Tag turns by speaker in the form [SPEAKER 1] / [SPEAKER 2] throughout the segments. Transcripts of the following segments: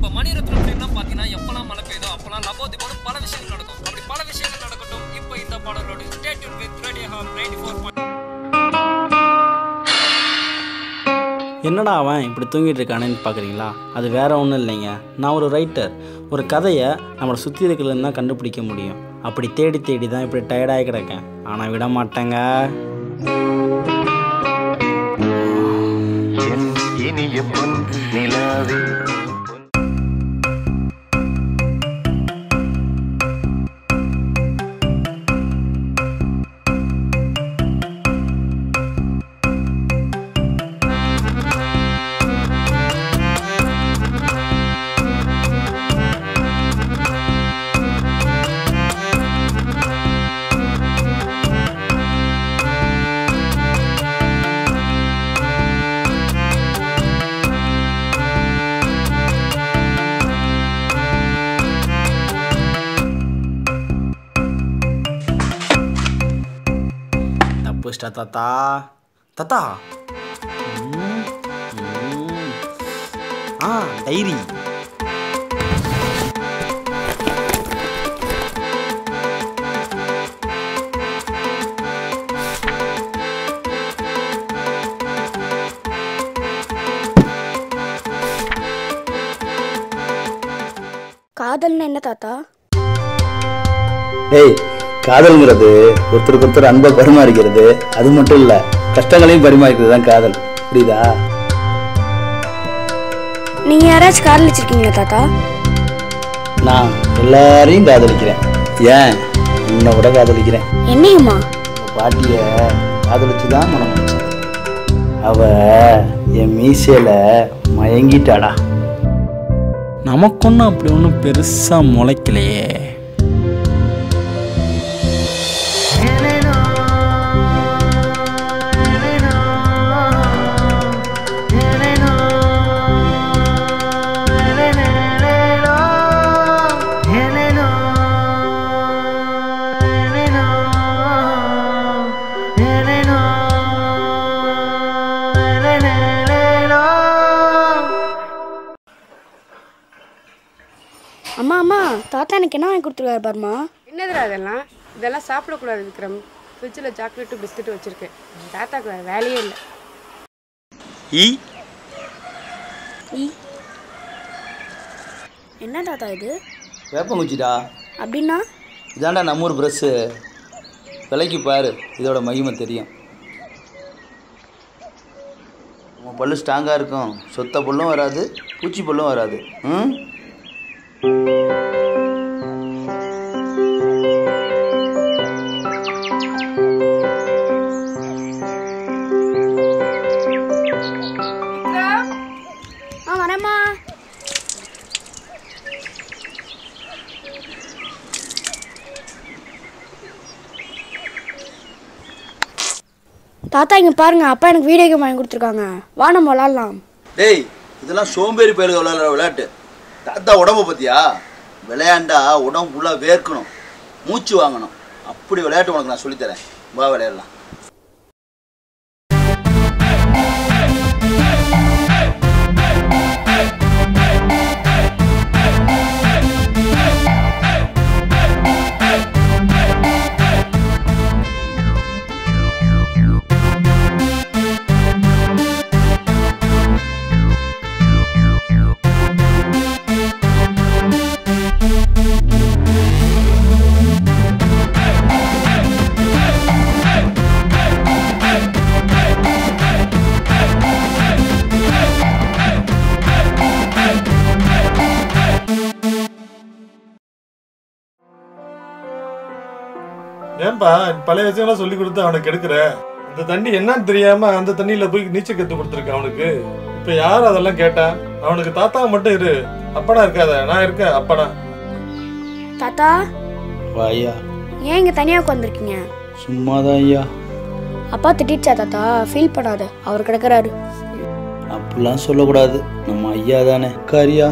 [SPEAKER 1] இப்போ மணிரத்னம் ஃபிலிம்லாம் பார்த்தீங்கன்னா எப்போல்லாம் மழை பெய்யுதோ அப்போல்லாம் லபோதி போது பல விஷயங்கள் நடக்கும் அப்படி பல விஷயங்கள் நடக்கட்டும் இப்போ இந்த பாடலோடு stay with radio ham ninety four
[SPEAKER 2] என்னடா அவன் இப்படி தூங்கிட்டு இருக்கானேன்னு பார்க்குறீங்களா அது வேற ஒன்றும் இல்லைங்க நான் ஒரு ரைட்டர் ஒரு கதையை நம்மளை சுற்றி இருக்கிறதுன்னு தான் கண்டுபிடிக்க முடியும் அப்படி தேடி தேடி தான் இப்படி டயர்டாகி கிடக்கேன் ஆனால் விட மாட்டேங்க
[SPEAKER 3] என் இனிய பொன் நிலாவே
[SPEAKER 2] தப்புச்சிட்டா தாத்தா தாத்தா ம், ம். ஆ டைரி
[SPEAKER 4] காதல்னா என்ன தாத்தா
[SPEAKER 5] டேய் காதல்ங்கிறது ஒருத்தருக்கு ஒருத்தர் அன்பை பரிமாறிக்கிறது அது மட்டும் இல்லை கஷ்டங்களையும் பரிமாறிக்கிறது தான் காதல் புரியுதா
[SPEAKER 4] நீங்க யாராச்சும் காதலிச்சிருக்கீங்களா தாத்தா
[SPEAKER 5] நான் எல்லாரையும் காதலிக்கிறேன் ஏன் உன்னை கூட காதலிக்கிறேன்
[SPEAKER 4] என்னையுமா
[SPEAKER 5] உங்க பாட்டிய காதலிச்சு தான் மனம் முடிச்சேன் அவ என் மீசையில மயங்கிட்டாடா
[SPEAKER 2] நமக்கு ஒன்றும் அப்படி ஒன்றும் பெருசாக முளைக்கலையே
[SPEAKER 4] அம்மா அம்மா தாத்தா எனக்கு என்ன வாங்கி கொடுத்துருக்காரு பாருமா
[SPEAKER 6] என்னதுடா அதெல்லாம் இதெல்லாம் சாப்பிடக்கூடாது விக்ரம் ஃப்ரிட்ஜில் சாக்லேட்டு பிஸ்கட் வச்சுருக்கேன் என் தாத்தாக்கு வேறு வேலையே இல்லை
[SPEAKER 2] ஈ
[SPEAKER 4] ஈ என்ன தாத்தா இது
[SPEAKER 5] வேப்பங்குச்சிடா
[SPEAKER 4] அப்படின்னா
[SPEAKER 5] இதாண்டா நம்ம ஊர் ப்ரெஸ்ஸு விலைக்கு பாரு இதோட மகிமை தெரியும் உன் பல்லு ஸ்ட்ராங்காக இருக்கும் சொத்த பல்லும் வராது பூச்சி பல்லும் வராது ம்
[SPEAKER 4] ஆ வரேம்மா தாத்தா இங்க பாருங்க அப்பா எனக்கு வீடியோ கேம் வாங்கி கொடுத்துருக்காங்க வா நம்ம விளாட்லாம்
[SPEAKER 5] டேய் இதெல்லாம் சோம்பேறி பயலுக்கு விளையாடுற விளையாட்டு தாத்தா உடம்ப பத்தியா விளையாண்டா உடம்பு ஃபுல்லாக வேர்க்கணும் மூச்சு வாங்கணும் அப்படி விளையாட்டு உனக்கு நான் சொல்லித்தரேன் வா விளையாடலாம்
[SPEAKER 7] ஏன்பா பழைய விஷயம்லாம் சொல்லி கொடுத்து அவனுக்கு எடுக்கிற அந்த தண்ணி என்னன்னு தெரியாம அந்த தண்ணியில போய் நீச்சல் கத்து கொடுத்துருக்க அவனுக்கு இப்ப யார் அதெல்லாம் கேட்டா அவனுக்கு தாத்தா மட்டும் இரு அப்பனா இருக்காத நான் இருக்கேன் அப்பனா
[SPEAKER 4] தாத்தா
[SPEAKER 5] வா ஐயா
[SPEAKER 4] ஏன் இங்க தனியா உட்காந்துருக்கீங்க
[SPEAKER 5] சும்மாதான் ஐயா
[SPEAKER 4] அப்பா திட்டிடுச்சா தாத்தா ஃபீல் பண்ணாத அவர் கிடக்குறாரு
[SPEAKER 5] அப்படிலாம் சொல்லக்கூடாது நம்ம ஐயா தானே காரியா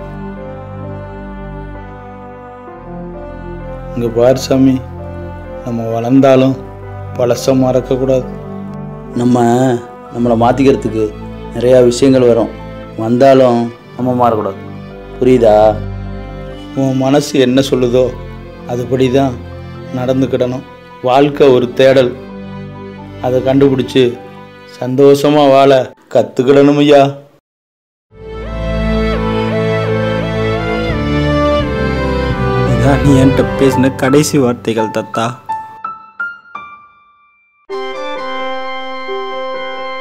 [SPEAKER 5] இங்க பாரு சாமி நம்ம வளர்ந்தாலும் பழச மறக்கக்கூடாது நம்ம நம்மளை மாற்றிக்கிறதுக்கு நிறையா விஷயங்கள் வரும் வந்தாலும் நம்ம மாறக்கூடாது புரியுதா உன் மனசு என்ன சொல்லுதோ அதுபடி தான் நடந்துக்கிடணும் வாழ்க்கை ஒரு தேடல் அதை கண்டுபிடிச்சு சந்தோஷமா வாழ கற்றுக்கிடணும் ஐயா
[SPEAKER 2] இதான் நீ என்கிட்ட பேசின கடைசி வார்த்தைகள் தத்தா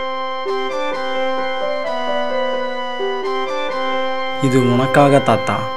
[SPEAKER 2] இது உனக்காக தாத்தா